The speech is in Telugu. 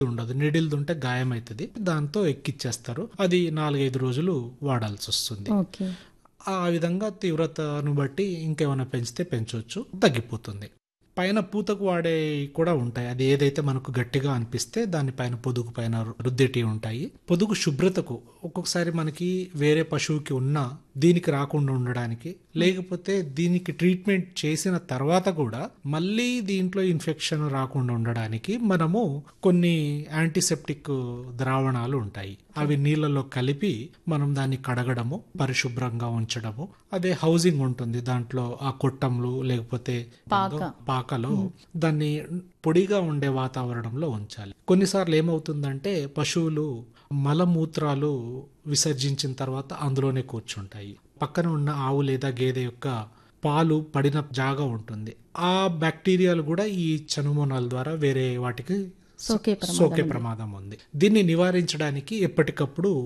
ఉండదు నిడిల్ది ఉంటే గాయం అవుతుంది దాంతో ఎక్కిచ్చేస్తారు అది నాలుగైదు రోజులు వాడాల్సి వస్తుంది ఓకే ఆ విధంగా తీవ్రతను బట్టి ఇంకేమైనా పెంచితే పెంచవచ్చు తగ్గిపోతుంది పైన పూతకు వాడే కూడా ఉంటాయి అది ఏదైతే మనకు గట్టిగా అనిపిస్తే దానిపైన పొదుగు పైన రుద్దేటి ఉంటాయి పొదుగు శుభ్రతకు ఒక్కొక్కసారి మనకి వేరే పశువుకి ఉన్నా దీనికి రాకుండా ఉండడానికి లేకపోతే దీనికి ట్రీట్మెంట్ చేసిన తర్వాత కూడా మళ్ళీ దీంట్లో ఇన్ఫెక్షన్ రాకుండా ఉండడానికి మనము కొన్ని యాంటీసెప్టిక్ ద్రావణాలు ఉంటాయి అవి నీళ్ళలో కలిపి మనం దాన్ని కడగడము పరిశుభ్రంగా ఉంచడము అదే హౌసింగ్ ఉంటుంది దాంట్లో ఆ కొట్టంలు లేకపోతే పాక. పాకలో దాన్ని పొడిగా ఉండే వాతావరణంలో ఉంచాలి కొన్నిసార్లు ఏమవుతుందంటే పశువులు మలమూత్రాలు విసర్జించిన తర్వాత అందులోనే కూర్చుంటాయి పక్కన ఉన్న ఆవు లేదా గేదె యొక్క పాలు పడిన జాగా ఉంటుంది ఆ బ్యాక్టీరియాలు కూడా ఈ చనుమోనాల ద్వారా వేరే వాటికి సోకే ప్రమాదం సోకే ప్రమాదం ఉంది దీన్ని నివారించడానికి ఎప్పటికప్పుడు